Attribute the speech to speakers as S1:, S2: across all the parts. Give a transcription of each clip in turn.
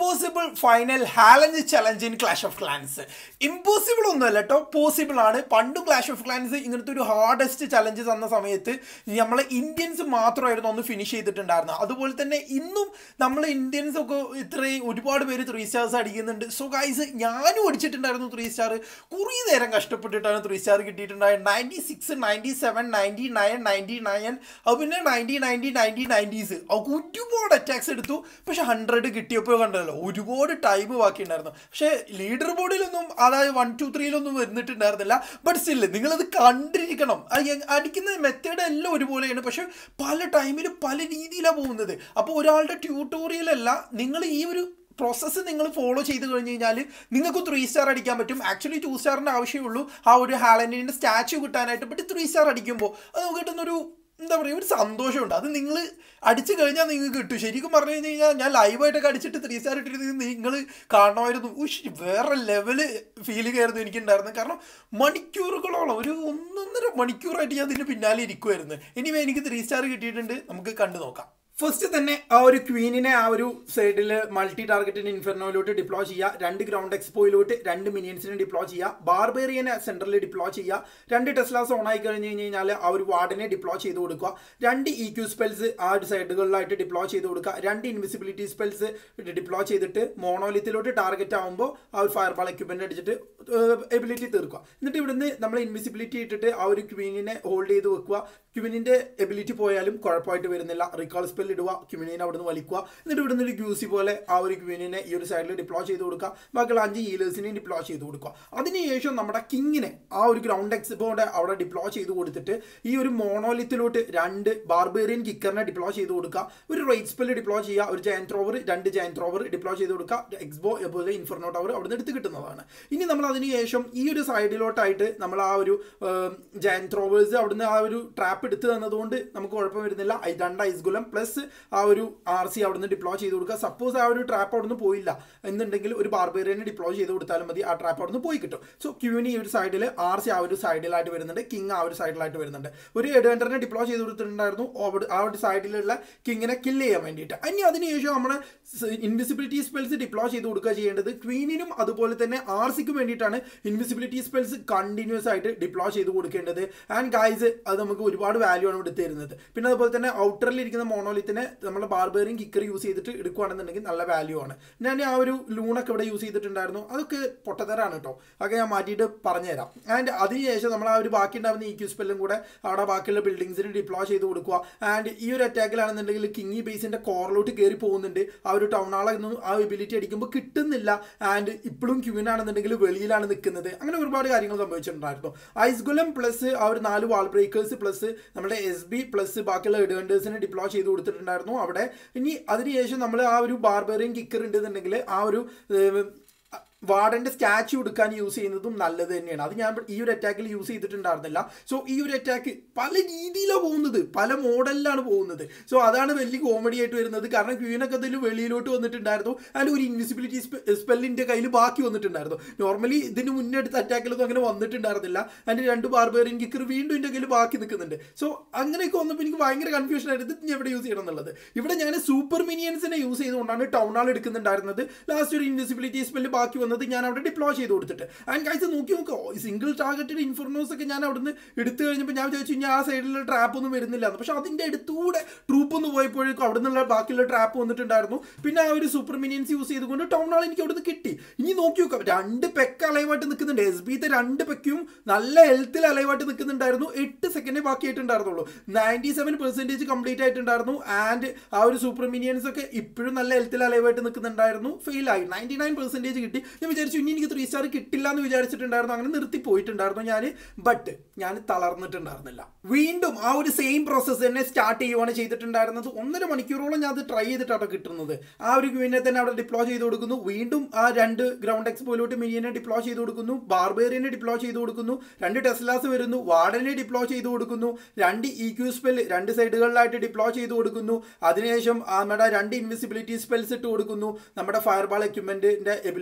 S1: impossible final challenge challenge in clash of clans impossible ഒന്നുമല്ല കേട്ടോ possible ആണ് പണ്ടും ക്ലാഷ് ഓഫ് ക്ലാൻസ് ഇങ്ങനത്തെ ഒരു ഹാർഡസ്റ്റ് ചലഞ്ച് തന്ന സമയത്ത് നമ്മളെ ഇന്ത്യൻസ് മാത്രമായിരുന്നു ഒന്ന് ഫിനിഷ് ചെയ്തിട്ടുണ്ടായിരുന്നത് അതുപോലെ തന്നെ ഇന്നും നമ്മൾ ഇന്ത്യൻസ് ഒക്കെ ഇത്രയും ഒരുപാട് പേര് ത്രീ സ്റ്റാർസ് അടിക്കുന്നുണ്ട് സോ ഗൈസ് ഞാനും അടിച്ചിട്ടുണ്ടായിരുന്നു ത്രീ സ്റ്റാർ കുറേ നേരം കഷ്ടപ്പെട്ടിട്ടാണ് ത്രീ സ്റ്റാർ കിട്ടിയിട്ടുണ്ടായത് ninety six ninety seven ninety nine ninety nine അത് പിന്നെ നയൻറ്റി നയൻറ്റി നയൻറ്റി നയൻറ്റീസ് അവർക്ക് ഒരുപാട് അറ്റാക്സ് എടുത്തു പക്ഷെ ഹൺഡ്രഡ് കിട്ടിയപ്പോൾ കണ്ടല്ലോ ഒരുപാട് ടൈം ബാക്കിയുണ്ടായിരുന്നു പക്ഷേ ലീഡർ ബോർഡിലൊന്നും അതായത് വൺ ടു ത്രീയിലൊന്നും വരുന്നിട്ടുണ്ടായിരുന്നില്ല ബട്ട് സ്റ്റില് നിങ്ങളത് കണ്ടിരിക്കണം അത് എ- അടിക്കുന്ന മെത്തേഡ് എല്ലാം ഒരുപോലെയാണ് പക്ഷെ പല ടൈമിൽ പല രീതിയിലാണ് പോകുന്നത് അപ്പോൾ ഒരാളുടെ ട്യൂട്ടോറിയൽ അല്ല നിങ്ങൾ ഈ ഒരു പ്രോസസ്സ് നിങ്ങൾ ഫോളോ ചെയ്ത് കഴിഞ്ഞ് കഴിഞ്ഞാൽ നിങ്ങൾക്ക് ത്രീ സ്റ്റാർ അടിക്കാൻ പറ്റും ആക്ച്വലി ടു സ്റ്റാറിൻ്റെ ആവശ്യമുള്ളൂ ആ ഒരു ഹാലൻഡിൻ്റെ സ്റ്റാച്ചു കിട്ടാനായിട്ട് ബട്ട് ത്രീ സ്റ്റാർ അടിക്കുമ്പോൾ അത് നമുക്ക് കിട്ടുന്നൊരു എന്താ പറയുക ഒരു സന്തോഷമുണ്ട് അത് നിങ്ങൾ അടിച്ചു കഴിഞ്ഞാൽ നിങ്ങൾക്ക് കിട്ടും ശരിക്കും പറഞ്ഞു കഴിഞ്ഞ് കഴിഞ്ഞാൽ ഞാൻ ലൈവായിട്ടൊക്കെ അടിച്ചിട്ട് ത്രീ സ്റ്റാർ ഇട്ടിട്ട് നിങ്ങൾ കാണണമായിരുന്നു ഉഷ് വേറെ ലെവല് ഫീലിംഗ് ആയിരുന്നു എനിക്കുണ്ടായിരുന്നത് കാരണം മണിക്കൂറുകളോളം ഒരു ഒന്നൊന്നര മണിക്കൂറായിട്ട് ഞാൻ ഇതിന് പിന്നാലെ ഇരിക്കുമായിരുന്നു ഇനി എനിക്ക് ത്രീ സ്റ്റാർ കിട്ടിയിട്ടുണ്ട് നമുക്ക് കണ്ടു നോക്കാം ഫസ്റ്റ് തന്നെ ആ ഒരു ക്വീനിനെ ആ ഒരു സൈഡിൽ മൾട്ടി ടാർഗറ്റിന് ഇൻഫെർണോയിലോട്ട് ഡിപ്ലോയ് ചെയ്യുക രണ്ട് ഗ്രൗണ്ട് എക്സ്പോയിലോട്ട് രണ്ട് മിനിയൻസിനെ ഡിപ്ലോയ് ചെയ്യുക ബാർബേറിയനെ സെൻറ്ററിൽ ഡിപ്ലോയ് ചെയ്യുക രണ്ട് ടെസ്ലാസ് ഓൺ ആയി കഴിഞ്ഞ് കഴിഞ്ഞ് കഴിഞ്ഞാൽ ആ ഒരു വാർഡിനെ ഡിപ്ലോയ് ചെയ്ത് കൊടുക്കുക രണ്ട് ഇ ക്യൂ സ്പെൽസ് ആ ഒരു സൈഡുകളിലായിട്ട് ഡിപ്ലോയ് ചെയ്ത് കൊടുക്കുക രണ്ട് ഇൻവിസിബിലിറ്റി സ്പെൽസ് ഡിപ്ലോയ് ചെയ്തിട്ട് മോണോലിത്തിലോട്ട് ടാർഗറ്റ് ആകുമ്പോൾ ആ ഒരു ഫയർ ബാൾ എക്യുപ്മെന്റ് അടിച്ചിട്ട് എബിലിറ്റി തീർക്കുക എന്നിട്ട് ഇവിടുന്ന് നമ്മൾ ഇൻവിസിബിലിറ്റി ഇട്ടിട്ട് ആ ഒരു ക്വീനിനെ ഹോൾഡ് ചെയ്ത് വെക്കുക ക്യൂമിനിന്റെ എബിലിറ്റി പോയാലും കുഴപ്പമായിട്ട് വരുന്നില്ല റിക്കാൾ സ്പെൽ ഇടുക ക്യൂമിനിനെ അവിടുന്ന് വലിക്കുക എന്നിട്ട് ഇവിടുന്ന് ഒരു ഗ്യൂസി പോലെ ആ ഒരു ക്യൂമിനെ ഈ ഒരു സൈഡിൽ ഡിപ്ലോയ് ചെയ്ത് കൊടുക്കുക ബാക്കിയുള്ള അഞ്ച് ഹീലേഴ്സിനെയും ഡിപ്ലോയ് ചെയ്ത് കൊടുക്കുക അതിനുശേഷം നമ്മുടെ കിങ്ങിനെ ആ ഒരു ഗ്രൗണ്ട് എക്സിപ്പോടെ അവിടെ ഡിപ്ലോയ് ചെയ്ത് കൊടുത്തിട്ട് ഈ ഒരു മോണോലിത്തിലോട്ട് രണ്ട് ബാർബേറിയൻ കിക്കറിനെ ഡിപ്ലോയ് ചെയ്ത് കൊടുക്കുക ഒരു റൈറ്റ് സ്പെൽ ഡിപ്ലോയ് ചെയ്യുക ഒരു ജയൻ ത്രോവർ രണ്ട് ജയൻ ത്രോവർ ഡിപ്ലോയ് ചെയ്ത് കൊടുക്കുക എക്സ്ബോ അതുപോലെ ഇൻഫർനോ ടവർ അവിടെ നിന്ന് എടുത്ത് കിട്ടുന്നതാണ് ഇനി നമ്മൾ അതിനുശേഷം ഈ ഒരു സൈഡിലോട്ടായിട്ട് നമ്മൾ ആ ഒരു ജയൻ ത്രോവേഴ്സ് അവിടുന്ന് ആ ഒരു ട്രാപ്പ് എടുത്ത് തന്നതുകൊണ്ട് നമുക്ക് കുഴപ്പം വരുന്നില്ല ഐ- രണ്ട് ഐസ്ഗുലം പ്ലസ് ആ ഒരു ആർ സി അവിടുന്ന് ഡിപ്ലോയ് ചെയ്ത് കൊടുക്കുക സപ്പോസ് ആ ഒരു ട്രാപ്പ് അവിടുന്ന് പോയില്ല എന്നുണ്ടെങ്കിൽ ഒരു ബാർബേറിയനെ ഡിപ്ലോയ് ചെയ്ത് കൊടുത്താലും മതി ആ ട്രാപ്പ് അവിടുന്ന് പോയി കിട്ടും സോ ക്യൂനി ഈ ഒരു സൈഡിൽ ആർ സി ആ ഒരു സൈഡിലായിട്ട് വരുന്നുണ്ട് കിങ് ആ ഒരു സൈഡിലായിട്ട് വരുന്നുണ്ട് ഒരു എഡ്വെൻറ്ററിനെ ഡിപ്ലോയ് ചെയ്ത് കൊടുത്തിട്ടുണ്ടായിരുന്നു അവിടെ ആ ഒരു സൈഡിലുള്ള കിങ്ങിനെ കില്ല് ചെയ്യാൻ വേണ്ടിയിട്ട് ഇനി അതിനുശേഷം നമ്മൾ ഇൻവിസിബിലിറ്റി സ്പെൽസ് ഡിപ്ലോയ് ചെയ്ത് കൊടുക്കുക ചെയ്യേണ്ടത് ക്വീനിനും അതുപോലെ തന്നെ ആർ സിക്കും വേണ്ടിയിട്ടാണ് ഇൻവിസിബിലിറ്റി സ്പെൽസ് കണ്ടിന്യൂസ് ആയിട്ട് ഡിപ്ലോയ് ചെയ്ത് കൊടുക്കേണ്ടത് ആൻഡ് ഗൈസ് അത് നമുക്ക് ഒരുപാട് വാല്യൂ ആണ് ഇവിടെ തരുന്നത് പിന്നെ അതുപോലെ തന്നെ ഔട്ടറിൽ ഇരിക്കുന്ന മോണോലിത്തിനെ നമ്മൾ ബാർബേറിയും കിക്കർ യൂസ് ചെയ്തിട്ട് എടുക്കുകയാണെന്നുണ്ടെങ്കിൽ നല്ല വാല്യൂ ആണ് ഞാൻ ആ ഒരു ലൂണൊക്കെ ഇവിടെ യൂസ് ചെയ്തിട്ടുണ്ടായിരുന്നു അതൊക്കെ പൊട്ടത്തരാണ് കേട്ടോ അതൊക്കെ ഞാൻ മാറ്റിയിട്ട് പറഞ്ഞുതരാം ആൻഡ് അതിനുശേഷം നമ്മൾ ആ ഒരു ബാക്കി ഉണ്ടാകുന്ന ഈ ക്യൂ സ്പെല്ലും കൂടെ അവിടെ ബാക്കിയുള്ള ബിൽഡിങ്സിന് ഡിപ്ലോയ് ചെയ്ത് കൊടുക്കുക ആൻഡ് ഈ ഒരു അറ്റാക്കിലാണെന്നുണ്ടെങ്കിൽ കിങ്ങി ബേസിന്റെ കോറിലോട്ട് കയറി പോകുന്നുണ്ട് ആ ഒരു ടൗൺ ആളൊന്നും ആ എബിലിറ്റി അടിക്കുമ്പോൾ കിട്ടുന്നില്ല ആൻഡ് ഇപ്പോഴും ക്യൂവിനാണെന്നുണ്ടെങ്കിൽ വെളിയിലാണ് നിൽക്കുന്നത് അങ്ങനെ ഒരുപാട് കാര്യങ്ങൾ സംഭവിച്ചിട്ടുണ്ടായിരുന്നു ഐസ്ഗുലം പ്ലസ് ആ ഒരു നാല് വാൾ ബ്രേക്കേഴ്സ് പ്ലസ് നമ്മുടെ എസ് ബി പ്ലസ് ബാക്കിയുള്ള എഡ്വൻറ്റേഴ്സിനെ ഡിപ്ലോയ് ചെയ്ത് കൊടുത്തിട്ടുണ്ടായിരുന്നു അവിടെ ഇനി അതിനുശേഷം നമ്മൾ ആ ഒരു ബാർബറിയൻ കിക്കർ ഉണ്ടെന്നുണ്ടെങ്കിൽ ആ ഒരു ഏഹ്, വാർഡന്റെ സ്റ്റാച്ചു എടുക്കാൻ യൂസ് ചെയ്യുന്നതും നല്ലത് തന്നെയാണ് അത് ഞാൻ ഈ ഒരു അറ്റാക്കിൽ യൂസ് ചെയ്തിട്ടുണ്ടായിരുന്നില്ല സോ ഈ ഒരു അറ്റാക്ക് പല രീതിയിലാണ് പോകുന്നത് പല മോഡലിലാണ് പോകുന്നത് സോ അതാണ് വലിയ കോമഡി ആയിട്ട് വരുന്നത് കാരണം ക്വീനൊക്കെ അതിൽ വെളിയിലോട്ട് വന്നിട്ടുണ്ടായിരുന്നു അതിൽ ഒരു ഇൻവിസിബിലിറ്റി സ്പെല്ലിന്റെ കയ്യിൽ ബാക്കി വന്നിട്ടുണ്ടായിരുന്നു നോർമലി ഇതിന് മുന്നേ എടുത്ത അറ്റാക്കിലൊന്നും അങ്ങനെ വന്നിട്ടുണ്ടായിരുന്നില്ല അതിന്റെ രണ്ട് ബാർബേറിയൻ കിക്കർ വീണ്ടും എൻ്റെ കയ്യിൽ ബാക്കി നിൽക്കുന്നുണ്ട് സോ അങ്ങനെയൊക്കെ വന്നപ്പോൾ എനിക്ക് ഭയങ്കര കൺഫ്യൂഷൻ ആയിരുന്നു ഇത് ഞാൻ എവിടെ യൂസ് ചെയ്യണം എന്നുള്ളത് ഇവിടെ ഞാൻ സൂപ്പർ മിനിയൻസിനെ യൂസ് ചെയ്തുകൊണ്ടാണ് ടൗൺ ആൾ എടുക്കുന്നുണ്ടായിരുന്നത് ലാസ്റ്റ് ഒരു ഇൻവിസിബിലിറ്റി സ്പെല്ല് ബാക്കി വന്നത് ഞാൻ അവിടെ ഡിപ്ലോയ് ചെയ്ത് കൊടുത്തിട്ട് ആൻഡ് കാഴ്ച നോക്കി നോക്കോ സിംഗിൾ ടാർഗറ്റഡ് ഇൻഫോർമേഴ്സ് ഒക്കെ ഞാൻ അവിടുന്ന് എടുത്തു കഴിഞ്ഞപ്പോൾ ഞാൻ വിചാരിച്ചു ഇനി ആ സൈഡിലുള്ള ട്രാപ്പ് ഒന്നും വരുന്നില്ല എന്ന് പക്ഷെ അതിന്റെ അടുത്തൂടെ ട്രൂപ്പ് ഒന്ന് പോയപ്പോഴേക്കും അവിടെ നിന്നുള്ള ബാക്കിയുള്ള ട്രാപ്പ് വന്നിട്ടുണ്ടായിരുന്നു പിന്നെ ആ ഒരു സൂപ്പർ മിനിയൻസ് യൂസ് ചെയ്തുകൊണ്ട് ടൗൺ ആൾ എനിക്ക് അവിടുന്ന് കിട്ടി ഇനി നോക്കി നോക്കാം രണ്ട് പെക്ക് അലൈവായിട്ട് നിൽക്കുന്നുണ്ട് എസ് ബിത്തെ രണ്ട് പെക്കും നല്ല ഹെൽത്തിൽ അലൈവായിട്ട് നിൽക്കുന്നുണ്ടായിരുന്നു എട്ട് സെക്കൻഡേ ബാക്കിയായിട്ടുണ്ടായിരുന്നുള്ളൂ നയൻറ്റി സെവൻ പെർസെൻറ്റേജ് കംപ്ലീറ്റ് ആയിട്ടുണ്ടായിരുന്നു ആൻഡ് ആ ഒരു സൂപ്പർ മിനിയൻസ് ഒക്കെ ഇപ്പോഴും നല്ല ഹെൽത്തിൽ അലൈവായിട്ട് നിൽക്കുന്നുണ്ടായിരുന്നു ഫെയിൽ ആയി നയൻറ്റി നയൻ പെർസെൻറ്റേജ് കിട്ടി ഞാൻ വിചാരിച്ചു ഇനി എനിക്ക് ത്രീ സ്റ്റാർ കിട്ടില്ല എന്ന് വിചാരിച്ചിട്ടുണ്ടായിരുന്നു അങ്ങനെ നിർത്തി പോയിട്ടുണ്ടായിരുന്നു ഞാൻ ബട്ട് ഞാൻ തളർന്നിട്ടുണ്ടായിരുന്നില്ല വീണ്ടും ആ ഒരു സെയിം പ്രോസസ്സ് തന്നെ സ്റ്റാർട്ട് ചെയ്യുവാണ് ചെയ്തിട്ടുണ്ടായിരുന്നത് ഒന്നര മണിക്കൂറോളം ഞാൻ അത് ട്രൈ ചെയ്തിട്ടാണ് കിട്ടുന്നത് ആ ഒരു ക്വീനെ തന്നെ അവിടെ ഡിപ്ലോയ് ചെയ്ത് കൊടുക്കുന്നു വീണ്ടും ആ രണ്ട് ഗ്രൗണ്ട് എക്സ്പോയിലോട്ട് മിനിയനെ ഡിപ്ലോയ് ചെയ്ത് കൊടുക്കുന്നു ബാർബേറിയനെ ഡിപ്ലോയ് ചെയ്ത് കൊടുക്കുന്നു രണ്ട് ടെസ്ലാസ് വരുന്നു വാർഡനെ ഡിപ്ലോയ് ചെയ്ത് കൊടുക്കുന്നു രണ്ട് ഇ ക്യൂ സ്പെൽ രണ്ട് സൈഡുകളിലായിട്ട് ഡിപ്ലോയ് ചെയ്ത് കൊടുക്കുന്നു അതിനുശേഷം ആ നമ്മുടെ രണ്ട് ഇൻവിസിബിലിറ്റി സ്പെൽസ് ഇട്ട് കൊടുക്കുന്നു നമ്മുടെ ഫയർബാൾ എക്യുപ്മെന്റിന്റെ എബിലിറ്റി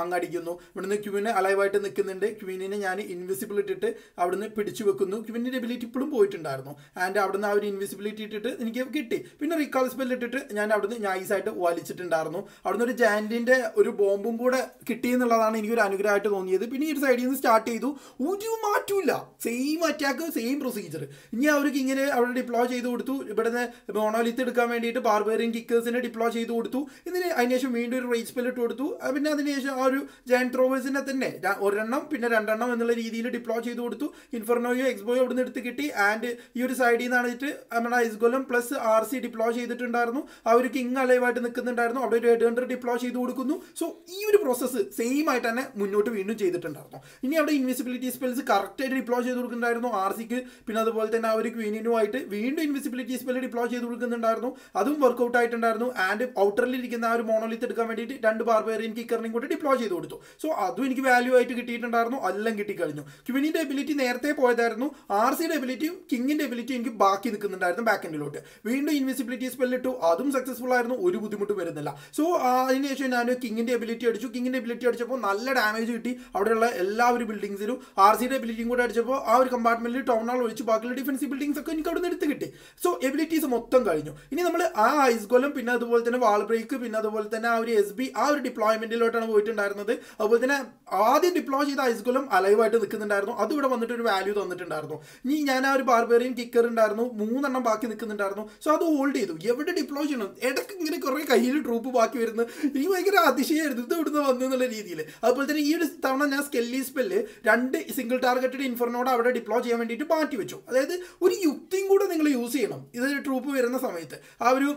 S1: അങ്ങടിക്കുന്നു ഇവിടുന്ന് ക്യൂവിനെ അലൈവായിട്ട് നിൽക്കുന്നുണ്ട് ക്യൂവിനെ ഞാൻ ഇൻവിസിബിൾ ഇട്ടിട്ട് അവിടുന്ന് പിടിച്ചു വെക്കുന്നു ക്യൂവിൻ്റെ എബിലിറ്റി ഇപ്പോഴും പോയിട്ടുണ്ടായിരുന്നു ആൻഡ് അവിടുന്ന് ആ ഒരു ഇൻവിസിബിലിറ്റി ഇട്ടിട്ട് എനിക്ക് കിട്ടി പിന്നെ റീകാൾ സ്പെൽ ഇട്ടിട്ട് ഞാൻ അവിടുന്ന് നൈസായിട്ട് വലിച്ചിട്ടുണ്ടായിരുന്നു അവിടുന്ന് ഒരു ജാൻറ്റിൻ്റെ ഒരു ബോംബും കൂടെ കിട്ടി എന്നുള്ളതാണ് എനിക്കൊരു അനുഗ്രഹമായിട്ട് തോന്നിയത് പിന്നെ ഈ ഒരു സൈഡിൽ നിന്ന് സ്റ്റാർട്ട് ചെയ്തു ഒരു മാറ്റമില്ല സെയിം അറ്റാക്ക് സെയിം പ്രൊസീജിയർ ഇനി അവർക്ക് ഇങ്ങനെ അവിടെ ഡിപ്ലോയ് ചെയ്ത് കൊടുത്തു ഇവിടുന്ന് മോണോലിത്ത് എടുക്കാൻ വേണ്ടിയിട്ട് ബാർബേറിയൻ കിക്കേഴ്സിനെ ഡിപ്ലോയ് ചെയ്ത് കൊടുത്തു ഇതിന് അതിനുശേഷം വീണ്ടും ഒരു റേറ്റ് സ്പെൽ ഇട്ട് കൊടുത്തു ആ പിന്നെ അതിനുശേഷം ആ ഒരു ജയൻ ത്രോവേഴ്സിനെ തന്നെ ര- ഒരെണ്ണം പിന്നെ രണ്ടെണ്ണം എന്നുള്ള രീതിയിൽ ഡിപ്ലോയ് ചെയ്ത് കൊടുത്തു ഇൻഫർനോയോ എക്സ്ബോയോ അവിടെ നിന്ന് എടുത്ത് കിട്ടി ആൻഡ് ഈ ഒരു സൈഡിൽ നിന്നാണ് വെച്ചിട്ട് നമ്മുടെ ice golem plus R C deploy ചെയ്തിട്ടുണ്ടായിരുന്നു ആ ഒരു കിങ് അലൈവായിട്ട് നിൽക്കുന്നുണ്ടായിരുന്നു അവിടെ ഒരു ഹെഡ് ഹണ്ടർ ഡിപ്ലോയ് ചെയ്ത് കൊടുക്കുന്നു സോ ഈ ഒരു പ്രോസസ്സ് സെയിം ആയിട്ട് തന്നെ മുന്നോട്ട് വീണ്ടും ചെയ്തിട്ടുണ്ടായിരുന്നു ഇനി അവിടെ ഇൻവിസിബിലിറ്റി സ്പെൽസ് കറക്റ്റായിട്ട് ഡിപ്ലോയ് ചെയ്ത് കൊടുക്കുന്നുണ്ടായിരുന്നു ആർ സിക്ക് പിന്നെ അതുപോലെ തന്നെ ആ ഒരു ക്വീനിനുമായിട്ട് വീണ്ടും ഇൻവിസിബിലിറ്റി സ്പെൽ ഡിപ്ലോയ് ചെയ്ത് കൊടുക്കുന്നുണ്ടായിരുന്നു അതും വർക്കൗട്ട് ആയിട്ടുണ്ടായിരുന്നു ആൻഡ് ഔട്ടറിൽ ഇരിക്കുന്ന ആ ഒരു മോണോലിത്ത് എടുക്കാൻ വേണ്ടിയിട്ട് രണ്ട് ബാർബേറിയൻ കിക്കറിനെയും കൂടി ഡിപ്ലോയ് ചെയ്ത് കൊടുത്തു സോ അതും എനിക്ക് വാല്യൂ ആയിട്ട് കിട്ടിയിട്ടുണ്ടായിരുന്നു എല്ലാം കിട്ടിക്കഴിഞ്ഞു ക്വിനിന്റെ എബിലിറ്റി നേരത്തെ പോയതായിരുന്നു ആർ സിയുടെ എബിലിറ്റിയും കിങ്ങിന്റെ എബിലിറ്റിയും എനിക്ക് ബാക്കി നിൽക്കുന്നുണ്ടായിരുന്നു ബാക്ക് എൻഡിലോട്ട് വീണ്ടും ഇൻവിസിബിലിറ്റി സ്പെൽ ഇട്ടു അതും സക്സസ്ഫുൾ ആയിരുന്നു ഒരു ബുദ്ധിമുട്ടും വരുന്നില്ല സോ അതിനുശേഷം ഞാൻ കിങ്ങിന്റെ എബിലിറ്റി അടിച്ചു കിങ്ങിന്റെ എബിലിറ്റി അടിച്ചപ്പോൾ നല്ല ഡാമേജ് കിട്ടി അവിടെയുള്ള എല്ലാ ഒരു ബിൽഡിങ്സിലും ആർ സിയുടെ എബിലിറ്റിയും കൂടെ അടിച്ചപ്പോൾ ആ ഒരു കമ്പാർട്ട്മെന്റിൽ ടൗൺ ഹാൾ ഒഴിച്ച് ബാക്കിയുള്ള ഡിഫൻസീവ് ബിൽഡിങ്സ് ഒക്കെ എനിക്ക് അവിടെ നിന്ന് എടുത്ത് കിട്ടി സോ എബിലിറ്റീസ് മൊത്തം കഴിഞ്ഞു ഇനി നമ്മൾ ആ ഐസ് ഗോലം പിന്നെ അതുപോലെ തന്നെ വാൾ ബ്രേക്ക് പിന്നെ അതുപോലെ തന്നെ ആ ഒരു എസ് ബി ആ ഒരു ഡിപ്ലോയ്മെന്റിലോട്ടാണ് പോയിട്ടുണ്ടായിരുന്നത് അതുപോലെ തന്നെ ആദ്യം ഡിപ്ലോയ് ചെയ്ത ഐസ് ഗോലം അലൈവായിട്ട് നിൽക്കുന്നുണ്ടായിരുന്നു അത് ഇവിടെ വന്നിട്ട് ഒരു വാല്യൂ തന്നിട്ടുണ്ടായിരുന്നു ഇനി ഞാൻ ആ ഒരു ബാർബേറിയൻ കിക്കർ ഉണ്ടായിരുന്നു മൂന്നെണ്ണം ബാക്കി നിൽക്കുന്നുണ്ടായിരുന്നു സോ അത് ഹോൾഡ് ചെയ്തു എവിടെ ഡിപ്ലോയ് ചെയ്യണം ഇടയ്ക്ക് ഇങ്ങനെ കുറേ കയ്യിൽ ട്രൂപ്പ് ബാക്കി വരുന്നു എനിക്ക് ഭയങ്കര അതിശയമായിരുന്നു ഇത് ഇവിടുന്ന് വന്നു എന്നുള്ള രീതിയിൽ അതുപോലെ തന്നെ ഈ ഒരു തവണ ഞാൻ സ്കെല്ലി സ്പെല്ല് രണ്ട് സിംഗിൾ ടാർഗറ്റഡ് ഇൻഫർനോട് അവിടെ ഡിപ്ലോയ് ചെയ്യാൻ വേണ്ടിയിട്ട് മാറ്റി വെച്ചു അതായത് ഒരു യുക്തിയും കൂടെ നിങ്ങൾ യൂസ് ചെയ്യണം ഇത് ട്രൂപ്പ് വരുന്ന സമയത്ത് ആ ഒരു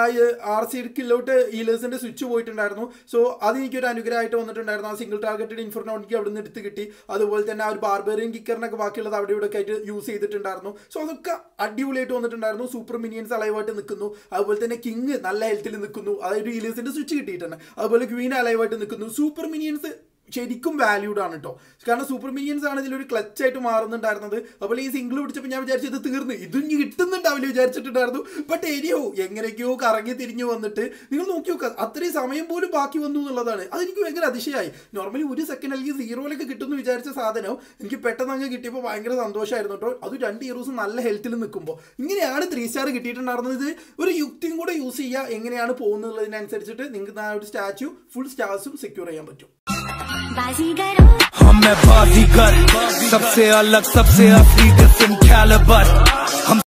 S1: ആർ സി കില്ലോട്ട് ഹീലേഴ്സിന്റെ സ്വിച്ച് പോയിട്ടുണ്ടായിരുന്നു സോ അത് എനിക്കൊരു അനുഗ്രഹമായിട്ട് വന്നിട്ടുണ്ടായിരുന്നു ആ സിംഗിൾ ടാർഗറ്റഡ് ഇൻഫർനോ എനിക്ക് അവിടെ നിന്ന് എടുത്ത് കിട്ടി അതുപോലെ തന്നെ ആ ഒരു ബാർബേറിയൻ കിക്കറിനൊക്കെ ബാക്കിയുള്ളത് അവിടെ ഇവിടെ ഒക്കെ ആയിട്ട് യൂസ് ചെയ്തിട്ടുണ്ടായിരുന്നു സോ അതൊക്കെ അടിപൊളിയായിട്ട് വന്നിട്ടുണ്ടായിരുന്നു സൂപ്പർ മിനിയൻസ് അലൈവായിട്ട് നിൽക്കുന്നു അതുപോലെ തന്നെ കിങ് നല്ല ഹെൽത്തിൽ നിൽക്കുന്നു അതായത് ഹീലേഴ്സിന്റെ സ്വിച്ച് കിട്ടിയിട്ടുണ്ട് അതുപോലെ ക്വീൻ അലൈവായിട്ട് നിൽക്കുന്നു സൂപ്പർ മിനിയൻസ് ശരിക്കും വാല്യൂഡ് ആണ് കേട്ടോ കാരണം സൂപ്പർ മിനിയൻസ് ആണ് ഇതിലൊരു ക്ലച്ച് ആയിട്ട് മാറുന്നുണ്ടായിരുന്നത് അപ്പോൾ ഈ സിംഗിൾ പിടിച്ചപ്പോൾ ഞാൻ വിചാരിച്ചു ഇത് തീർന്ന് ഇതും ഇനി കിട്ടുന്നുണ്ടാവില്ല വിചാരിച്ചിട്ടുണ്ടായിരുന്നു ബട്ട് എരിയോ എങ്ങനെയൊക്കെയോ കറങ്ങി തിരിഞ്ഞു വന്നിട്ട് നിങ്ങൾ നോക്കി നോക്കുക അത്രയും സമയം പോലും ബാക്കി വന്നു എന്നുള്ളതാണ് അതെനിക്ക് ഭയങ്കര അതിശയമായി നോർമലി ഒരു സെക്കൻഡ് അല്ലെങ്കിൽ സീറോയിലൊക്കെ കിട്ടുമെന്ന് വിചാരിച്ച സാധനം എനിക്ക് പെട്ടെന്ന് അങ്ങ് കിട്ടിയപ്പോൾ ഭയങ്കര സന്തോഷമായിരുന്നു കേട്ടോ അത് രണ്ട് ഹീറോസ് നല്ല ഹെൽത്തിൽ നിൽക്കുമ്പോൾ ഇങ്ങനെയാണ് ത്രീ സ്റ്റാർ കിട്ടിയിട്ടുണ്ടായിരുന്നത് ഇത് ഒരു യുക്തിയും കൂടെ യൂസ് ചെയ്യുക എങ്ങനെയാണ് പോകുന്നതിനനുസരിച്ചിട്ട് നിങ്ങൾക്ക് ആ ഒരു സ്റ്റാച്ചു ഫുൾ സ്റ്റാർസും സെക്യൂർ ചെയ്യാൻ പറ്റും
S2: बाजीगरों
S3: हम मैं बाजीगर सबसे अलग सबसे असली डिफरेंट कैलिबर हम